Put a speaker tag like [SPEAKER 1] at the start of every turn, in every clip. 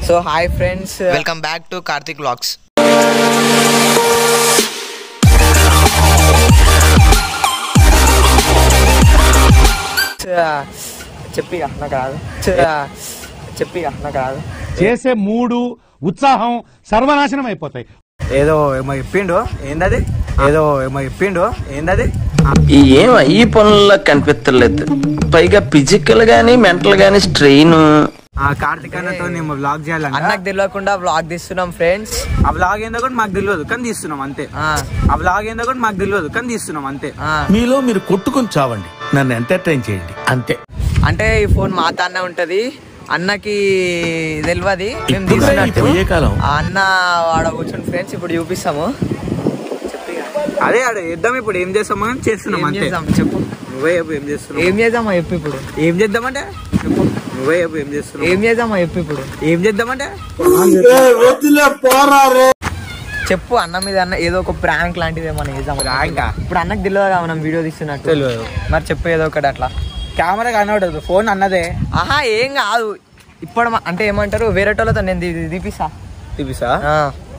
[SPEAKER 1] So hi friends
[SPEAKER 2] welcome back to Karthik vlogs
[SPEAKER 1] చెప్పిగా నాకు రాదు చెప్పిగా నాకు రాదు
[SPEAKER 3] చేసే మూడు ఉత్సాహం సర్వనాశనం అయిపోతాయి
[SPEAKER 4] ఏదో ఏమో చెప్పిండు ఏందది ఏదో ఏమో చెప్పిండు ఏందది
[SPEAKER 5] ఏం ఈ పనుల్లో కనిపించలేదు పైగా ఫిజికల్ గానీ మెంటల్ గానీ స్ట్రెయిన్
[SPEAKER 4] ఆ కార్తిక్ అన్నతో నేను బ్లాగ్ చేయాలన్న
[SPEAKER 1] అన్నకు తెలియకుండా వ్లాగ్ తీస్తున్నాం ఫ్రెండ్స్
[SPEAKER 4] ఆ బ్లాగ్ ఏందో కూడా మాకు తెలియదు కానీ తీస్తున్నాం అంతే ఆ బ్లాగ్ ఏందో కూడా మాకు తెలియదు కానీ తీస్తున్నాం అంతే
[SPEAKER 6] మీలో మీరు కొట్టుకొని చావండి నన్ను ఎంటర్టైన్ చేయండి అంతే
[SPEAKER 1] అంటే ఈ ఫోన్ మా తానే ఉంటది అన్నకి తెలియదు మేము
[SPEAKER 6] ఇప్పుడు
[SPEAKER 1] తీసినట్టు
[SPEAKER 6] ఇప్పుడు ఏ కాలం?
[SPEAKER 1] ఆ అన్న వాడ కూర్చుని ఫ్రెండ్స్ ఇప్పుడు చూపిస్తాము
[SPEAKER 4] అదే ఆడ చేద్దాం ఇప్పుడు ఏం చేస్తామో అని చేస్తున్నాం
[SPEAKER 1] ఏం
[SPEAKER 4] అంతే
[SPEAKER 1] చేద్దాం చెప్పు
[SPEAKER 4] నువ్వే చెప్పు ఏం చేస్తున్నావు
[SPEAKER 1] ఏం చేద్దామా చెప్పు ఇప్పుడు
[SPEAKER 4] ఏం చేద్దామంటే చెప్పు నువ్వే చెప్పు ఏం చేస్తున్నావు
[SPEAKER 1] ఏం చేద్దామా చెప్పు ఇప్పుడు
[SPEAKER 4] ఏం చేద్దామంటే
[SPEAKER 1] చెప్పు అన్న మీద అన్న ఏదో ఒక ప్రాంక్ లాంటిది ఏమన్నా చేద్దాం
[SPEAKER 4] Prank ఆ?
[SPEAKER 1] ఇప్పుడు అన్నకు తెలియదుగా మనం వీడియో తీస్తున్నట్టు
[SPEAKER 4] తెలియదు
[SPEAKER 1] మరి చెప్పు ఏదో ఒకటి అట్లా
[SPEAKER 4] కెమెరా కనబడదు ఫోన్ అన్నదే
[SPEAKER 1] ఆహా ఏం కాదు ఇప్పుడు మ- అంటే ఏమంటారు వేరే వాళ్ళతో నేను తీ- తీపిస్తా
[SPEAKER 4] చూపిస్తా
[SPEAKER 1] ఆ.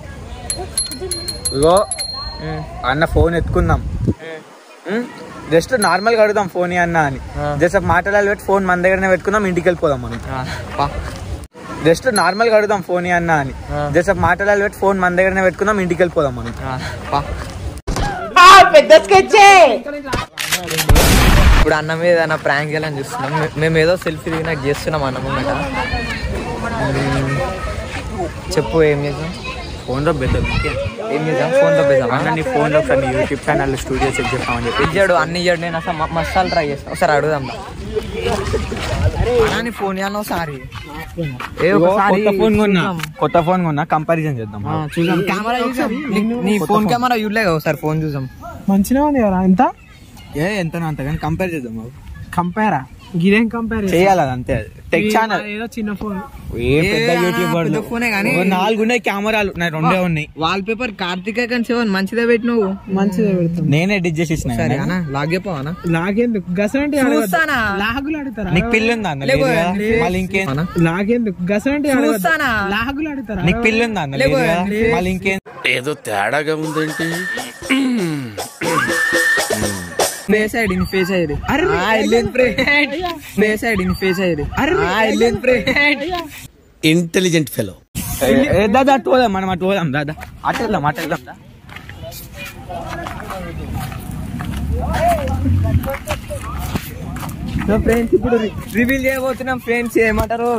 [SPEAKER 4] ఇగో
[SPEAKER 1] ఉమ్.
[SPEAKER 4] అన్న ఫోన్ ఎత్తుకుందాం జస్ట్ నార్మల్ గా అడుగుదాం ఫోన్ అన్న అని
[SPEAKER 1] ఆ.
[SPEAKER 4] జస్ట్ మాట్లాడాలి పెట్టి ఫోన్ మన దగ్గరనే పెట్టుకుందాం ఇంటికి వెళ్ళిపోదాం మనం
[SPEAKER 1] ఆ, పా.
[SPEAKER 4] జస్ట్ నార్మల్ గా అడుగుదాం ఫోన్ అన్న అని
[SPEAKER 1] ఆ.
[SPEAKER 4] జస్ట్ మాట్లాడాలి పెట్టి ఫోన్ మన దగ్గరనే పెట్టుకుందాం ఇంటికి వెళ్ళిపోదాం మనం
[SPEAKER 1] ఆ, పా. ఇప్పుడు అన్న మీద ఏదైనా ప్రాంక్ చేయాలని చూస్తున్నాం మే- మేము ఏదో సెల్ఫీ దిగినాక చేస్తున్నాం అన్న ముంగట ఉమ్, చెప్పు ఏం చేద్దాం
[SPEAKER 4] ఫోన్ లో బెటర్
[SPEAKER 1] ఏం చేద్దాం ఫోన్ తో
[SPEAKER 4] అన్న
[SPEAKER 1] పెద్దాం
[SPEAKER 4] నీ ఫోన్ లో ఒకసారి నీ యూట్యూబ్ ఛానల్ స్టూడియో చెక్ చేస్తామని చెప్పి
[SPEAKER 1] ఇచ్చాడు అన్ని ఇచ్చాడు నేను అసలు మ- మసాలా ట్రై చేస్తాను ఒకసారి అడుగుదాం రా. అన్నా, నీ ఫోన్ ఇవ్వను ఒకసారి ఏ
[SPEAKER 4] ఇగో
[SPEAKER 1] ఒకసారి
[SPEAKER 4] కొత్త ఫోన్ కొన్నా
[SPEAKER 1] చూద్దాం.
[SPEAKER 4] కొత్త ఫోన్ కొన్నా కంపారిజన్ చేద్దాం
[SPEAKER 1] ఆ, చూద్దాం కెమెరా చూద్దాం నీ- నీ ఫోన్ కెమెరా చూడలేదు ఒకసారి ఫోన్ చూసాం
[SPEAKER 7] మంచిగా ఉంది కదా ఎంత
[SPEAKER 4] ఏ ఎంత అంత కానీ కంపేర్ చేద్దాం బాబు.
[SPEAKER 7] కంపేరా గిరేం కంపేర్
[SPEAKER 4] చేయాలి అది అంతే టెక్ ఛానల్
[SPEAKER 7] ఏదో చిన్న ఫోన్
[SPEAKER 4] ఏ పెద్ద
[SPEAKER 1] ఏ,
[SPEAKER 4] యూట్యూబర్
[SPEAKER 1] పెద్ద ఫోనే గానీ.
[SPEAKER 4] నాలుగు ఉన్నాయి కెమెరాలు నా రెండే ఉన్నాయి
[SPEAKER 1] వాల్ పేపర్ కార్తిక కానీ సెవెన్ మంచిదే పెట్టి నువ్వు
[SPEAKER 7] మంచిగా పెడతాం
[SPEAKER 4] నేనే ఎడిట్ చేసి ఇచ్చిన
[SPEAKER 1] సరే అన్న లాగేపోవా
[SPEAKER 7] లాగేందుకు గసంటి
[SPEAKER 1] చూస్తానా?
[SPEAKER 7] లాగులు ఆడుతారా
[SPEAKER 4] నీకు పిల్లి ఉందా అన్న
[SPEAKER 1] లేవు,
[SPEAKER 4] లేదుగా?
[SPEAKER 1] లేదు.
[SPEAKER 4] మళ్ళీ ఇంకేం
[SPEAKER 7] లాగేందుకు గసంటి
[SPEAKER 1] చూస్తానా?
[SPEAKER 7] లాగులు ఆడుతారా
[SPEAKER 4] నీకు పిల్లి ఉందా అన్న
[SPEAKER 1] లేవు,
[SPEAKER 4] లేదుగా?
[SPEAKER 1] లేదు.
[SPEAKER 4] మళ్ళీ ఇంకేం
[SPEAKER 6] ఏదో తేడాగా ఉందేంటి
[SPEAKER 1] ఫేస్ ఐడి నీ ఫేస్ ఐడి వెళ్ళింది ఫ్రెండ్ ఫేస్ ఐడి నీ ఫేస్ ఐడి వెళ్ళింది ఫ్రెండ్
[SPEAKER 6] ఇంటెలిజెంట్ ఫెలో
[SPEAKER 4] ఏ, దాదా అటు పోదాం మనం అటు పోదాం దాదా అటు వెళ్దాం అటు వెళ్దాం దా.
[SPEAKER 1] ఫ్రెండ్స్ ఇప్పుడు రివీల్ చేయబోతున్నాం ఫ్రెండ్స్ ఏమంటారు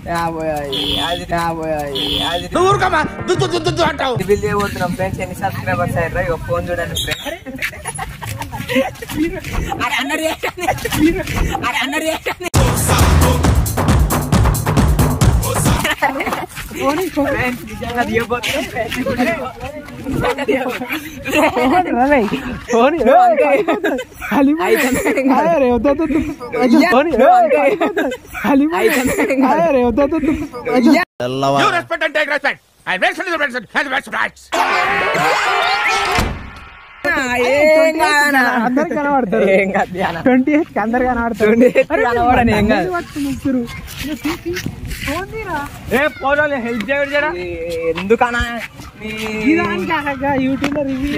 [SPEAKER 1] రివీల్ చేయబోతున్నాం ఫ్రెండ్స్ ఎన్ని సబ్స్క్రైబర్స్ అయ్యారు ఇక ఫోన్ చూడండి ఫ్రెండ్స్ ఏం కాదన్నా.
[SPEAKER 7] అందరు కనబడతారు
[SPEAKER 1] ఏం కాదు ధ్యానం.
[SPEAKER 7] ట్వంటీ ఎయిట్ అందరు కనబడతారు
[SPEAKER 1] 28 కనబడని ఏం కాదు.
[SPEAKER 4] ఏ పోలో హెల్ప్ చేయడు జరా
[SPEAKER 1] ఎందుకనా
[SPEAKER 7] యూట్యూబ్ లో రివ్యూ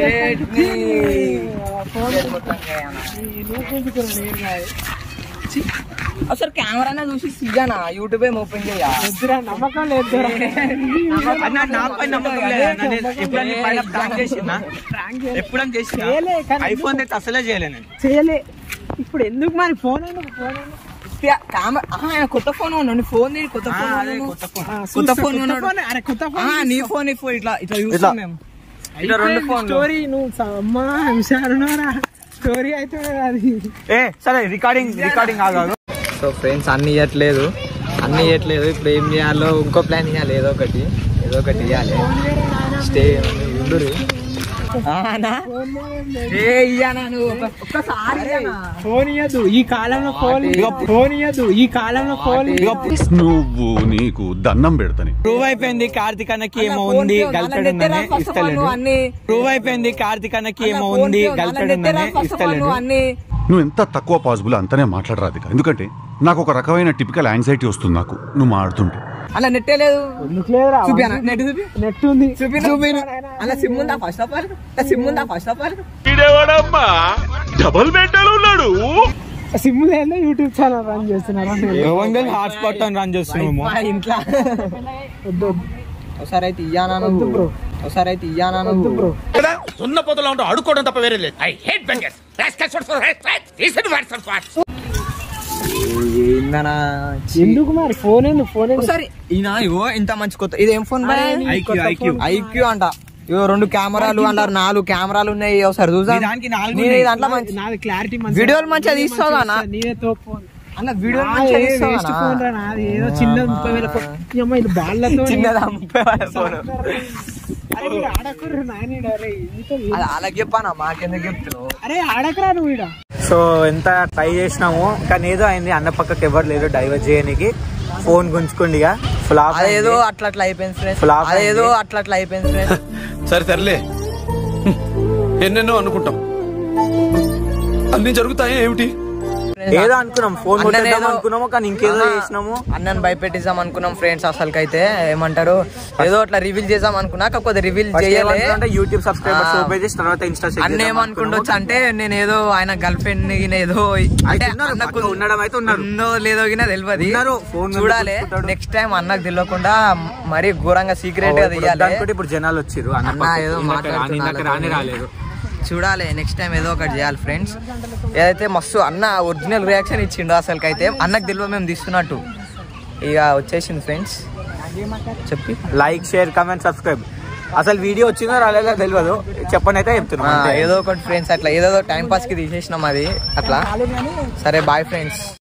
[SPEAKER 1] అసలు కెమెరానే చూసి సిగానా యూట్యూబ్ ఏం ఓపెన్ చేయ
[SPEAKER 7] నమ్మకం లేదు
[SPEAKER 4] అన్న నా పైన నమ్మకం లేదా? అన్న, నేను ఎప్పుడన్నా నీ పైన prank చేసినా? ఎప్పుడన్నా చేసినా?
[SPEAKER 7] చేయలే, కానీ
[SPEAKER 4] ఐఫోన్ అయితే అసలే చేయలే నేను
[SPEAKER 7] చేయలే ఇప్పుడు ఎందుకు మరి ఫోన్ ఎందుకు ఫోన్ ఎందుకు?
[SPEAKER 1] కెమెరా కొత్త ఫోన్ ఉన్నాడు నీ ఫోన్ తీయి, కొత్త ఫోన్
[SPEAKER 4] ఆ, అదే
[SPEAKER 1] ఉన్నాడు.
[SPEAKER 4] కొత్త ఫోన్.
[SPEAKER 7] ఆ,
[SPEAKER 1] కొత్త
[SPEAKER 7] చూస్తా,
[SPEAKER 1] ఫోన్
[SPEAKER 7] కొత్త
[SPEAKER 1] ఉన్నాడు.
[SPEAKER 7] ఫోన్, అరే కొత్త
[SPEAKER 1] ఆ,
[SPEAKER 7] ఫోన్
[SPEAKER 1] నీ ఫోన్ నీ ఫోన్ ఇట్లా ఇట్లా చూస్తాం మేము
[SPEAKER 4] ఇట్లా రెండు ఫోన్లు
[SPEAKER 7] స్టోరీ నువ్వు స- అమ్మా హుషారున్నారా స్టోరీ అయితే అది
[SPEAKER 4] ఏ సరే రికార్డింగ్ రికార్డింగ్ ఆగాను
[SPEAKER 1] సో ఫ్రెండ్స్ అన్ని ఇవ్వట్లేదు అన్ని ఇవ్వట్లేదు ఇప్పుడు ఏం చేయాలో ఇంకో ప్లాన్ ఇవ్వాలి ఏదో ఒకటి ఏదో ఒకటి ఇవ్వాలి స్టే ఉండురు ఏ ఇయ్యానా నువ్వు ఒక్క- ఒక్కసారి ఇయ్యానా?
[SPEAKER 7] ఫోన్ ఇయ్యద్దు ఈ కాలంలో ఫోన్ ఫోన్ ఇయ్యద్దు ఈ కాలంలో ఫోన్
[SPEAKER 8] నువ్వు నీకు దండం పెడతాని
[SPEAKER 4] ప్రూవ్ అయిపోయింది కార్తిక్ అన్నకి
[SPEAKER 1] అన్న
[SPEAKER 4] ఏమో
[SPEAKER 1] ఫోన్
[SPEAKER 4] ఉంది
[SPEAKER 1] పే-
[SPEAKER 4] గర్ల్
[SPEAKER 1] అన్న
[SPEAKER 4] ఫ్రెండ్
[SPEAKER 1] నెత్తేరా
[SPEAKER 4] ఉందని
[SPEAKER 1] first of all
[SPEAKER 4] ఇస్తలేడు
[SPEAKER 1] నువ్వు అన్ని
[SPEAKER 4] ప్రూవ్ అయిపోయింది కార్తిక్ అన్నకి
[SPEAKER 1] అన్న
[SPEAKER 4] ఏమో
[SPEAKER 1] ఫోన్
[SPEAKER 4] ఉంది
[SPEAKER 1] పే-
[SPEAKER 4] గర్ల్
[SPEAKER 1] అన్న
[SPEAKER 4] ఫ్రెండ్
[SPEAKER 1] నెత్తేరా
[SPEAKER 4] ఉందని
[SPEAKER 1] first of all
[SPEAKER 4] ఇస్తలేడు
[SPEAKER 1] నువ్వు అన్ని
[SPEAKER 8] నువ్వు ఎంత తక్కువ పాసిబుల్ అంతనే మాట్లాడరాదు ఇక. ఎందుకంటే నాకు ఒక రకమైన టిపికల్ యాంగ్జైటీ వస్తుంది నాకు నువ్వు మాడుతుంటే
[SPEAKER 1] అలా నెట్టే లేదు
[SPEAKER 7] ఎందుకు లేదురా
[SPEAKER 1] చూపినా నెట్ చూపి
[SPEAKER 7] నెట్ ఉంది
[SPEAKER 1] చూపి చూపి అలా సిమ్ ఉందా ఫస్ట్ ఆఫ్ ఆల్ సిమ్ ఉందా ఫస్ట్ ఆఫ్ ఆల్
[SPEAKER 7] సిమ్ లేదా యూట్యూబ్ ఛానల్ రన్ చేస్తున్నారా
[SPEAKER 4] హాట్స్పాట్ అని రన్ చేస్తున్నాము
[SPEAKER 1] ఇంట్లో
[SPEAKER 7] వద్దు
[SPEAKER 1] ఒకసారి అయితే ఇయ్యానా నువ్వు ఒకసారి అయితే ఇయ్యానా నువ్వు
[SPEAKER 7] బ్రో
[SPEAKER 6] సున్న పొదలో ఉంటూ అడుకోవడం తప్ప వేరే లేదు ఐ హేట్ బెంగర్స్
[SPEAKER 1] ఏందనా
[SPEAKER 7] ఎందుకు మరి ఫోన్ ఎందుకు ఫోన్ ఎందుకు
[SPEAKER 1] ఒకసారి ఈయన ఇగో ఇంత మంచి కొత్త ఇది ఏం ఫోన్ ఐక్యూ అంట ఇగో రెండు కెమెరాలు అన్నారు నాలుగు కెమెరాలు ఉన్నాయి ఒకసారి చూసా
[SPEAKER 4] దానికి నాలుగు
[SPEAKER 1] నీ దాంట్లో మంచి
[SPEAKER 7] నాది క్లారిటీ
[SPEAKER 1] వీడియోలు మంచిగా తీస్తావా అన్న?
[SPEAKER 7] నీదే తోపు ఫోన్
[SPEAKER 1] అన్న వీడియోలు
[SPEAKER 7] ఆ,
[SPEAKER 1] మంచిగా
[SPEAKER 7] ఏ
[SPEAKER 1] తీస్తావా
[SPEAKER 7] వేస్ట్
[SPEAKER 1] అన్న?
[SPEAKER 7] ఫోన్ రా నాది ఏదో చిన్న ముప్పై వేల ఫోన్ ఈ అమ్మ ఇది బాళ్ళతో
[SPEAKER 1] చిన్నదా ముప్పై వేల ఫోన్
[SPEAKER 7] అరే మీరు ఆడకుర్రు నాయనీడు, అరే ఇంత
[SPEAKER 1] అది అలాగే చెప్పానా మాకెందుకు చెప్తున్నావు
[SPEAKER 7] అరే ఆడకరా నువ్వు ఈడ
[SPEAKER 9] సో ఎంత ట్రై చేసినాము కానీ ఏదో అయింది అన్న పక్కకి ఎవరు లేరు డైవర్ట్ చేయడానికి ఫోన్ గుంజుకోండి ఇక ఫ్లాప్
[SPEAKER 1] అదేదో అట్లా అట్లా అయిపోయింది ఫ్రెండ్స్
[SPEAKER 9] Flop
[SPEAKER 1] అదేదో
[SPEAKER 9] అయింది.
[SPEAKER 1] అట్లా అట్లా అయిపోయింది ఫ్రెండ్స్
[SPEAKER 6] సరే తెరలే ఎన్నెన్నో అనుకుంటాం అన్ని జరుగుతాయి ఏమిటి
[SPEAKER 9] ఏదో అనుకున్నాం ఫోన్
[SPEAKER 1] అన్ననే
[SPEAKER 9] కొట్టేద్దాం
[SPEAKER 1] ఏదో-
[SPEAKER 9] అనుకున్నాము కానీ ఇంకేదో
[SPEAKER 1] ఆహా.
[SPEAKER 9] చేసినాము
[SPEAKER 1] అన్నని భయపెట్టిద్దాం అనుకున్నాం ఫ్రెండ్స్ అసలుకైతే ఏమంటారు ఏదో అట్లా రివీల్ చేద్దాం అనుకున్నా కాకపోతే రివీల్ చేయలే
[SPEAKER 9] అంటే యూట్యూబ్ సబ్స్క్రైబర్స్
[SPEAKER 1] ఆ.
[SPEAKER 9] ఓపెన్ చేసి తర్వాత ఇన్స్టా
[SPEAKER 1] అన్న ఏమనుకుంటొచ్చు అంటే నేను ఏదో ఆయన గర్ల్ ఫ్రెండ్ ఏదో అంటే
[SPEAKER 9] ఉన్నారు,
[SPEAKER 1] అన్నకు
[SPEAKER 9] పక్క ఉండడం అయితే ఉన్నారు.
[SPEAKER 1] ఉన్నో లేదో గినా తెలియదు
[SPEAKER 9] ఉన్నారు, phone నెంబర్
[SPEAKER 1] చూడాలి
[SPEAKER 9] చూసుకుంటాడు.
[SPEAKER 1] నెక్స్ట్ టైం అన్నకు తెలియకుండా మరీ ఘోరంగా సీక్రెట్ గా తీయాలి
[SPEAKER 9] దానికి ఇప్పుడు జనాలు వచ్చిర్రు అన్న
[SPEAKER 1] అన్న
[SPEAKER 9] పక్కకి.
[SPEAKER 1] ఏదో
[SPEAKER 9] ఇందాక రాని- ఇందాక రాని
[SPEAKER 1] మాట్లాడుతున్నారు
[SPEAKER 9] రాలేదు
[SPEAKER 1] చూడాలి నెక్స్ట్ టైం ఏదో ఒకటి చేయాలి ఫ్రెండ్స్ ఏదైతే మస్తు అన్న ఒరిజినల్ రియాక్షన్ ఇచ్చిండు అసలుకైతే అన్నకు తెలియదు మేము తీస్తున్నట్టు ఇక వచ్చేసింది ఫ్రెండ్స్ చెప్పి
[SPEAKER 9] లైక్ షేర్ కమెంట్ సబ్స్క్రైబ్ అసలు వీడియో వచ్చిందో రాలేదో తెలియదు చెప్పండి అయితే చెప్తున్నాం
[SPEAKER 1] ఆ,
[SPEAKER 9] అంతే.
[SPEAKER 1] ఏదో ఒకటి ఫ్రెండ్స్ అట్లా ఏదో టైం పాస్ కి తీసేసినాం అది అట్లా సరే బాయ్ ఫ్రెండ్స్